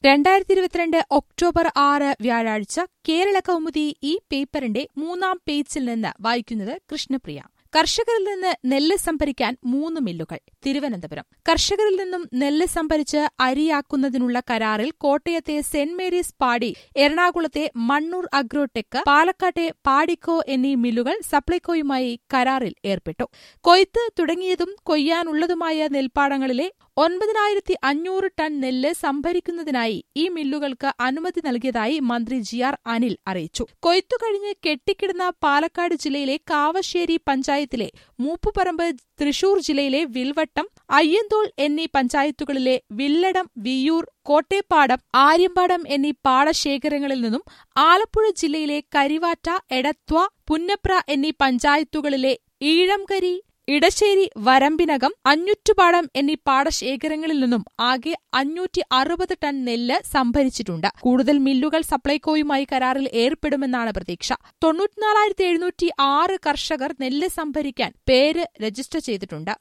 രണ്ടായിരത്തി ഇരുപത്തിരണ്ട് ഒക്ടോബർ ആറ് വ്യാഴാഴ്ച കേരള കൗമുദി ഈ പേപ്പറിന്റെ മൂന്നാം പേജിൽ നിന്ന് വായിക്കുന്നത് കൃഷ്ണപ്രിയ കർഷകരിൽ നിന്ന് നെല്ല് സംഭരിക്കാൻ മൂന്ന് മില്ലുകൾ തിരുവനന്തപുരം കർഷകരിൽ നിന്നും നെല്ല് സംഭരിച്ച് അരിയാക്കുന്നതിനുള്ള കരാറിൽ കോട്ടയത്തെ സെന്റ് മേരീസ് പാടി എറണാകുളത്തെ മണ്ണൂർ അഗ്രോടെക് പാലക്കാട്ടെ പാഡിക്കോ എന്നീ മില്ലുകൾ സപ്ലൈകോയുമായി കരാറിൽ ഏർപ്പെട്ടു കൊയ്ത്ത് തുടങ്ങിയതും കൊയ്യാനുള്ളതുമായ നെൽപ്പാടങ്ങളിലെ ഒൻപതിനായിരത്തി അഞ്ഞൂറ് ടൺ നെല്ല് സംഭരിക്കുന്നതിനായി ഈ മില്ലുകൾക്ക് അനുമതി നൽകിയതായി മന്ത്രി ജി ആർ അനിൽ അറിയിച്ചു കൊയ്ത്തു കഴിഞ്ഞ് കെട്ടിക്കിടന്ന പാലക്കാട് ജില്ലയിലെ കാവശ്ശേരി പഞ്ചായത്തിലെ മൂപ്പുപറമ്പ് തൃശൂർ ജില്ലയിലെ വിൽവട്ടം അയ്യന്തോൾ എന്നീ പഞ്ചായത്തുകളിലെ വില്ലടം വിയ്യൂർ കോട്ടേപ്പാടം ആര്യമ്പാടം എന്നീ പാടശേഖരങ്ങളിൽ നിന്നും ആലപ്പുഴ ജില്ലയിലെ കരിവാറ്റ എടത്വ പുന്നപ്ര എന്നീ പഞ്ചായത്തുകളിലെ ഈഴംകരി ഇടശ്ശേരി വരമ്പിനകം അഞ്ഞുറ്റുപാടം എന്നീ പാടശേഖരങ്ങളിൽ നിന്നും ആകെ അഞ്ഞൂറ്റി അറുപത് ടൺ നെല്ല് സംഭരിച്ചിട്ടുണ്ട് കൂടുതൽ മില്ലുകൾ സപ്ലൈകോയുമായി കരാറിൽ ഏർപ്പെടുമെന്നാണ് പ്രതീക്ഷ തൊണ്ണൂറ്റിനാലായിരത്തി എഴുന്നൂറ്റി ആറ് കർഷകർ നെല്ല് സംഭരിക്കാൻ പേര് രജിസ്റ്റർ ചെയ്തിട്ടുണ്ട്